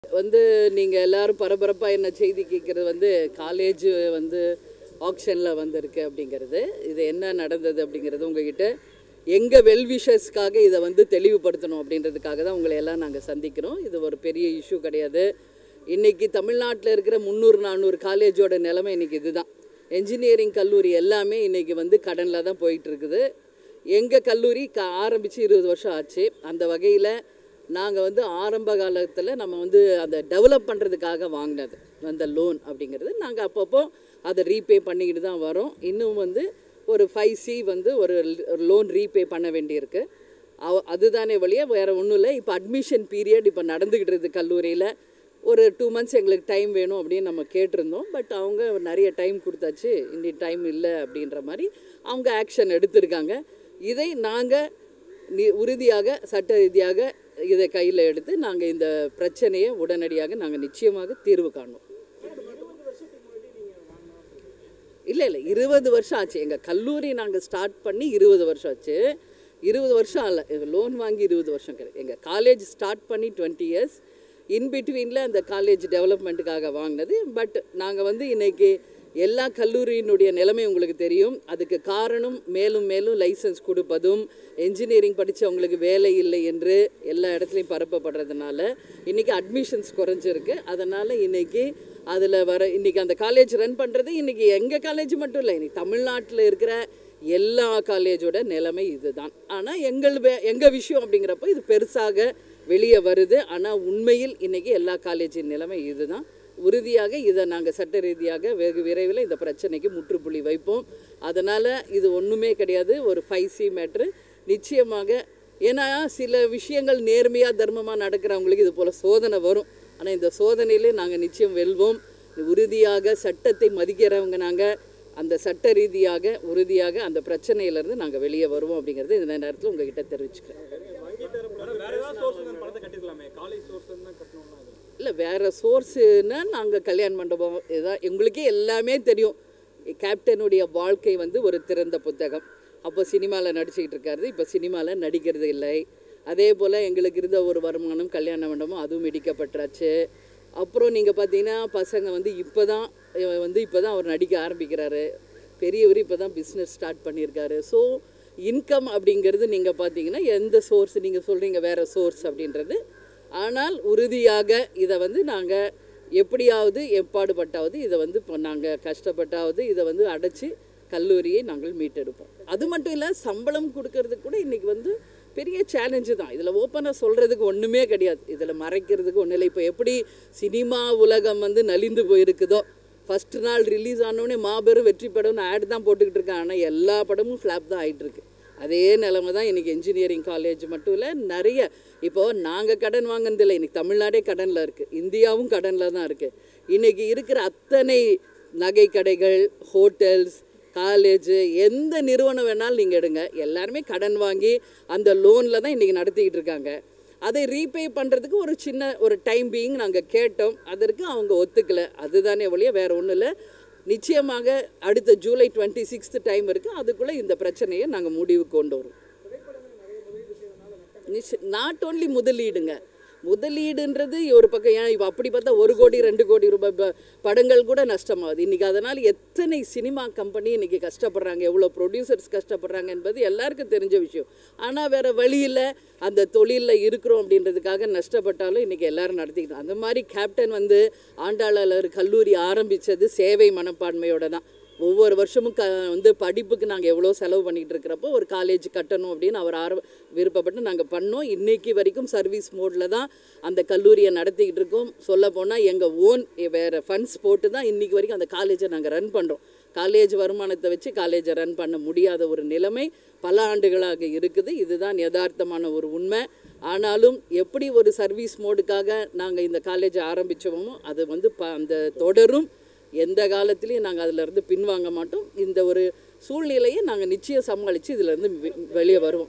வந்து நீங்கள் எல்லாரும் பரபரப்பாக என்ன செய்தி கேட்குறது வந்து காலேஜ் வந்து ஆக்ஷனில் வந்திருக்கு அப்படிங்கிறது இது என்ன நடந்தது அப்படிங்கிறது உங்ககிட்ட எங்கள் வெல்விஷர்ஸ்க்காக இதை வந்து தெளிவுபடுத்தணும் அப்படின்றதுக்காக தான் உங்களை எல்லாம் நாங்கள் சந்திக்கிறோம் இது ஒரு பெரிய இஷ்யூ கிடையாது இன்றைக்கி தமிழ்நாட்டில் இருக்கிற முந்நூறு நானூறு காலேஜோட நிலைமை இன்றைக்கி இதுதான் என்ஜினியரிங் கல்லூரி எல்லாமே இன்றைக்கி வந்து கடனில் தான் போயிட்டு இருக்குது எங்கள் கல்லூரி க ஆரம்பித்து இருபது வருஷம் ஆச்சு அந்த வகையில் நாங்கள் வந்து ஆரம்ப காலத்தில் நம்ம வந்து அந்த டெவலப் பண்ணுறதுக்காக வாங்கினது அந்த லோன் அப்படிங்கிறது நாங்கள் அப்பப்போ அதை ரீபே பண்ணிக்கிட்டு தான் வரோம் இன்னும் வந்து ஒரு ஃபைவ் சி வந்து ஒரு லோன் ரீபே பண்ண வேண்டியிருக்கு அவ அதுதானே வழியாக வேறு ஒன்றும் இல்லை இப்போ அட்மிஷன் பீரியட் இப்போ நடந்துக்கிட்டு இருக்குது கல்லூரியில் ஒரு டூ மந்த்ஸ் எங்களுக்கு டைம் வேணும் அப்படின்னு நம்ம கேட்டிருந்தோம் பட் அவங்க நிறைய டைம் கொடுத்தாச்சு இன்னி டைம் இல்லை அப்படின்ற மாதிரி அவங்க ஆக்ஷன் எடுத்திருக்காங்க இதை நாங்கள் நி உறுதியாக சட்ட ரீதியாக இதை கையில் எடுத்து நாங்கள் இந்த பிரச்சனையை உடனடியாக நாங்கள் நிச்சயமாக தீர்வு காணுவோம் இல்லை இல்லை இருபது வருஷம் ஆச்சு எங்கள் கல்லூரி நாங்கள் ஸ்டார்ட் பண்ணி இருபது வருஷம் ஆச்சு இருபது வருஷம் ஆகல லோன் வாங்கி இருபது வருஷம் கிடையாது எங்கள் காலேஜ் ஸ்டார்ட் பண்ணி டுவெண்ட்டி இயர்ஸ் இன் பிட்வீனில் அந்த காலேஜ் டெவலப்மெண்ட்டுக்காக வாங்கினது பட் நாங்கள் வந்து இன்றைக்கி எல்லா கல்லூரியினுடைய நிலைமை உங்களுக்கு தெரியும் அதுக்கு காரணம் மேலும் மேலும் லைசன்ஸ் கொடுப்பதும் என்ஜினியரிங் படித்தவங்களுக்கு வேலை இல்லை என்று எல்லா இடத்துலையும் பரப்பப்படுறதுனால இன்றைக்கி அட்மிஷன்ஸ் குறைஞ்சிருக்கு அதனால் இன்றைக்கி அதில் வர இன்றைக்கி அந்த காலேஜ் ரன் பண்ணுறது இன்றைக்கி எங்கள் காலேஜ் மட்டும் இல்லை இன்றைக்கி தமிழ்நாட்டில் இருக்கிற எல்லா காலேஜோட நிலைமை இதுதான் ஆனால் எங்கள் வே எங்கள் விஷயம் அப்படிங்கிறப்போ இது பெருசாக வெளியே வருது ஆனால் உண்மையில் இன்றைக்கி எல்லா காலேஜின் நிலைமை இதுதான் உறுதியாக இதை நாங்கள் சட்ட ரீதியாக வெகு விரைவில் இந்த பிரச்சனைக்கு முற்றுப்புள்ளி வைப்போம் அதனால் இது ஒன்றுமே கிடையாது ஒரு ஃபைவ் சி மேட்ரு நிச்சயமாக ஏன்னா சில விஷயங்கள் நேர்மையாக தர்மமாக நடக்கிறவங்களுக்கு இது போல் சோதனை வரும் ஆனால் இந்த சோதனையிலே நாங்கள் நிச்சயம் வெல்வோம் உறுதியாக சட்டத்தை மதிக்கிறவங்க நாங்கள் அந்த சட்ட ரீதியாக உறுதியாக அந்த பிரச்சனையிலேருந்து நாங்கள் வெளியே வருவோம் அப்படிங்கிறது இந்த நேரத்தில் உங்ககிட்ட தெரிவிச்சுக்கிறேன் வேற ஏதாவது சோர்ஸ் பணத்தை கட்டிருக்கலாமே காலேஜ் சோர்ஸ் தான் கட்டணும்னா அது இல்லை வேறு சோர்ஸுன்னா நாங்கள் கல்யாண மண்டபம் இதான் எங்களுக்கே எல்லாமே தெரியும் கேப்டனுடைய வாழ்க்கை வந்து ஒரு திறந்த புத்தகம் அப்போ சினிமாவில் நடிச்சுக்கிட்டு இருக்காரு இப்போ சினிமாவில் நடிக்கிறது இல்லை அதே போல் எங்களுக்கு இருந்த ஒரு வருமானம் கல்யாண மண்டபம் அதுவும் இடிக்கப்பட்டாச்சு அப்புறம் நீங்கள் பார்த்தீங்கன்னா பசங்க வந்து இப்போ தான் வந்து இப்போ தான் அவர் நடிக்க ஆரம்பிக்கிறாரு பெரியவர் இப்போ தான் பிஸ்னஸ் ஸ்டார்ட் பண்ணியிருக்காரு ஸோ இன்கம் அப்படிங்கிறது நீங்கள் பார்த்தீங்கன்னா எந்த சோர்ஸ் நீங்கள் சொல்கிறீங்க வேறு சோர்ஸ் அப்படின்றது ஆனால் உறுதியாக இதை வந்து நாங்கள் எப்படியாவது எப்பாடுபட்டாவது இதை வந்து இப்போ நாங்கள் கஷ்டப்பட்டாவது இதை வந்து அடைச்சி கல்லூரியை நாங்கள் மீட்டெடுப்போம் அது மட்டும் இல்லை சம்பளம் கொடுக்கறதுக்கு கூட இன்றைக்கி வந்து பெரிய சேலஞ்சு தான் இதில் ஓப்பனாக சொல்கிறதுக்கு ஒன்றுமே கிடையாது இதில் மறைக்கிறதுக்கு ஒன்றும் இல்லை இப்போ எப்படி சினிமா உலகம் வந்து நலிந்து போயிருக்குதோ ஃபஸ்ட் நாள் ரிலீஸ் ஆனோடனே மாபெரும் வெற்றி படம்னு ஆட் தான் போட்டுக்கிட்டு இருக்காங்க ஆனால் எல்லா படமும் ஃப்ளாப் தான் ஆகிட்டுருக்கு அதே நிலைமை தான் இன்றைக்கி இன்ஜினியரிங் காலேஜ் மட்டும் இல்லை நிறைய இப்போது நாங்கள் கடன் வாங்கினதில்லை இன்றைக்கி தமிழ்நாடே கடனில் இருக்குது இந்தியாவும் கடனில் தான் இருக்குது இன்றைக்கி இருக்கிற அத்தனை நகை கடைகள் ஹோட்டல்ஸ் காலேஜு எந்த நிறுவனம் வேணாலும் நீங்கள் எடுங்க எல்லாருமே கடன் வாங்கி அந்த லோனில் தான் இன்றைக்கி நடத்திக்கிட்டு இருக்காங்க அதை ரீபே பண்ணுறதுக்கு ஒரு சின்ன ஒரு டைம் பீயிங் நாங்கள் கேட்டோம் அதற்கு அவங்க ஒத்துக்கலை அதுதானே ஒழிய வேறு ஒன்றும் இல்லை நிச்சயமாக அடுத்த ஜூலை டுவெண்ட்டி சிக்ஸ்த் டைம் இருக்குது அதுக்குள்ளே இந்த பிரச்சனையை நாங்கள் முடிவுக்கு கொண்டு வரோம் நாட் ஓன்லி முதலீடுங்க முதலீடுன்றது ஒரு பக்கம் ஏன் இப்போ அப்படி பார்த்தா ஒரு கோடி ரெண்டு கோடி ரூபாய் ப- படங்கள் கூட நஷ்டமாகுது இன்றைக்கி அதனால் எத்தனை சினிமா கம்பெனி இன்றைக்கி கஷ்டப்படுறாங்க எவ்வளோ ப்ரொடியூசர்ஸ் கஷ்டப்படுறாங்க என்பது எல்லாருக்கும் தெரிஞ்ச விஷயம் ஆனால் வேறு வழியில் அந்த தொழிலில் இருக்கிறோம் அப்படின்றதுக்காக நஷ்டப்பட்டாலும் இன்றைக்கி எல்லாரும் நடத்திக்கிட்டோம் அந்த மாதிரி கேப்டன் வந்து ஆண்டாளர் கல்லூரி ஆரம்பித்தது சேவை மனப்பான்மையோட தான் ஒவ்வொரு வருஷமும் க வந்து படிப்புக்கு நாங்கள் எவ்வளோ செலவு பண்ணிகிட்டு இருக்கிறப்போ ஒரு காலேஜ் கட்டணும் அப்படின்னு அவர் ஆர விருப்பப்பட்டு நாங்கள் பண்ணோம் இன்னைக்கு வரைக்கும் சர்வீஸ் மோடில் தான் அந்த கல்லூரியை நடத்திக்கிட்டு இருக்கோம் சொல்ல போனால் எங்கள் ஓன் வேறு ஃபண்ட்ஸ் போட்டு தான் இன்றைக்கி வரைக்கும் அந்த காலேஜை நாங்கள் ரன் பண்ணுறோம் காலேஜ் வருமானத்தை வச்சு காலேஜை ரன் பண்ண முடியாத ஒரு நிலைமை பல ஆண்டுகளாக இருக்குது இதுதான் யதார்த்தமான ஒரு உண்மை ஆனாலும் எப்படி ஒரு சர்வீஸ் மோடுக்காக நாங்கள் இந்த காலேஜை ஆரம்பித்தோமோ அது வந்து ப அந்த தொடரும் எந்த காலத்துலேயும் நாங்கள் அதிலிருந்து பின்வாங்க மாட்டோம் இந்த ஒரு சூழ்நிலையை நாங்கள் நிச்சயம் சமாளித்து இதிலேருந்து வெளியே வருவோம்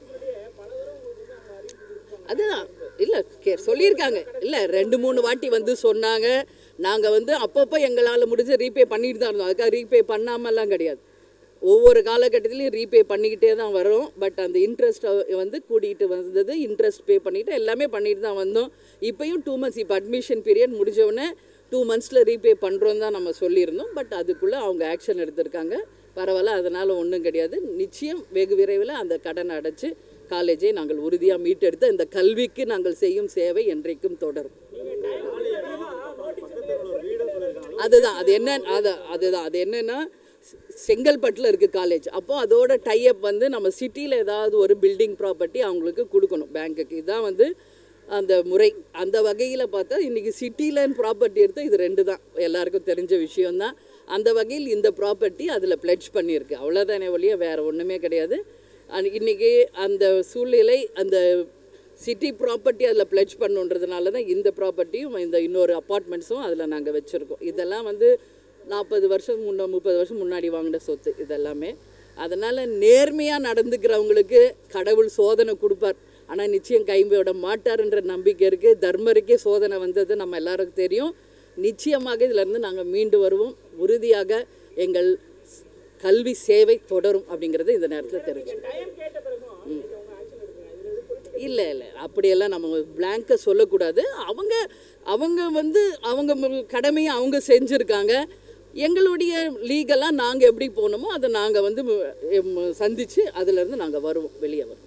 அதுதான் இல்லை கே சொல்லியிருக்காங்க இல்லை ரெண்டு மூணு வாட்டி வந்து சொன்னாங்க நாங்கள் வந்து அப்பப்போ எங்களால் முடிஞ்ச ரீபே பண்ணிட்டு தான் இருந்தோம் அதுக்காக ரீபே பண்ணாமலாம் கிடையாது ஒவ்வொரு காலகட்டத்திலையும் ரீபே பண்ணிக்கிட்டே தான் வரோம் பட் அந்த இன்ட்ரெஸ்ட் வந்து கூட்டிகிட்டு வந்தது இன்ட்ரெஸ்ட் பே பண்ணிவிட்டு எல்லாமே பண்ணிட்டு தான் வந்தோம் இப்போயும் டூ மந்த்ஸ் இப்போ அட்மிஷன் பீரியட் முடிஞ்சவுடனே டூ மந்த்ஸில் ரீபே பண்ணுறோம் தான் நம்ம சொல்லியிருந்தோம் பட் அதுக்குள்ளே அவங்க ஆக்ஷன் எடுத்திருக்காங்க பரவாயில்ல அதனால் ஒன்றும் கிடையாது நிச்சயம் வெகு விரைவில் அந்த கடனை அடைச்சு காலேஜை நாங்கள் உறுதியாக மீட்டெடுத்து இந்த கல்விக்கு நாங்கள் செய்யும் சேவை என்றைக்கும் தொடரும் அதுதான் அது என்ன அது அதுதான் அது என்னன்னா செ- செங்கல்பட்டில் இருக்குது காலேஜ் அப்போ அதோட டைப் வந்து நம்ம சிட்டியில் ஏதாவது ஒரு பில்டிங் ப்ராப்பர்ட்டி அவங்களுக்கு கொடுக்கணும் பேங்க்குக்கு இதுதான் வந்து அந்த முறை அந்த வகையில் பார்த்தா இன்றைக்கி சிட்டியில் ப்ராப்பர்ட்டி எடுத்தால் இது ரெண்டு தான் எல்லாருக்கும் தெரிஞ்ச விஷயம்தான் அந்த வகையில் இந்த ப்ராப்பர்ட்டி அதில் pledge பண்ணியிருக்கு அவ்வளோதானே ஒழிய வேறு ஒன்றுமே கிடையாது அன்- இன்னைக்கு அந்த சூழ்நிலை அந்த சிட்டி ப்ராப்பர்ட்டி அதில் pledge பண்ணுன்றதுனால தான் இந்த ப்ராப்பர்ட்டியும் இந்த இன்னொரு அப்பார்ட்மெண்ட்ஸும் அதில் நாங்கள் வச்சுருக்கோம் இதெல்லாம் வந்து நாற்பது வருஷம் முன்ன முப்பது வருஷம் முன்னாடி வாங்கின சொத்து இதெல்லாமே அதனால் நேர்மையாக நடந்துக்கிறவங்களுக்கு கடவுள் சோதனை கொடுப்பார் ஆனால் நிச்சயம் கைவிட மாட்டார்ன்ற நம்பிக்கை இருக்குது தர்மருக்கே சோதனை வந்தது நம்ம எல்லாருக்கும் தெரியும் நிச்சயமாக இதிலிருந்து நாங்கள் மீண்டு வருவோம் உறுதியாக எங்கள் கல்வி சேவை தொடரும் அப்படிங்கிறது இந்த நேரத்தில் தெரிஞ்சு இல்லை இல்லை அப்படியெல்லாம் நம்ம பிளாங்கை சொல்லக்கூடாது அவங்க அவங்க வந்து அவங்க மு- கடமையை அவங்க செஞ்சுருக்காங்க எங்களுடைய லீகலாக நாங்கள் எப்படி போகணுமோ அதை நாங்கள் வந்து மு- எம் சந்தித்து அதுலேருந்து நாங்கள் வருவோம் வெளியே வருவோம்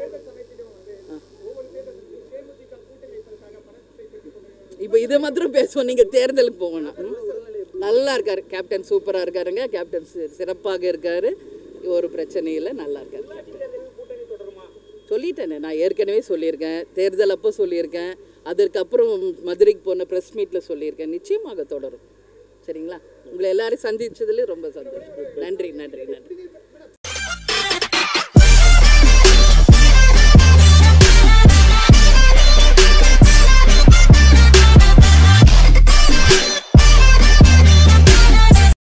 இப்போ இதை மாத்திரம் பேசுவோம் நீங்கள் தேர்தலுக்கு போகணும் ம்? நல்லா இருக்காரு கேப்டன் சூப்பராக இருக்காருங்க கேப்டன் சி- சிறப்பாக இருக்காரு ஒரு பிரச்சனையும் இல்லை நல்லா இருக்காரு சொல்லிட்டேனே நான் ஏற்கனவே சொல்லியிருக்கேன் தேர்தல் அப்போ சொல்லியிருக்கேன் அதற்கப்புறம் மதுரைக்கு போன ப்ரெஸ் மீட்டில் சொல்லியிருக்கேன் நிச்சயமாக தொடரும் சரிங்களா உங்களை எல்லாரையும் சந்திச்சதுல ரொம்ப சந்தோஷம் நன்றி நன்றி நன்றி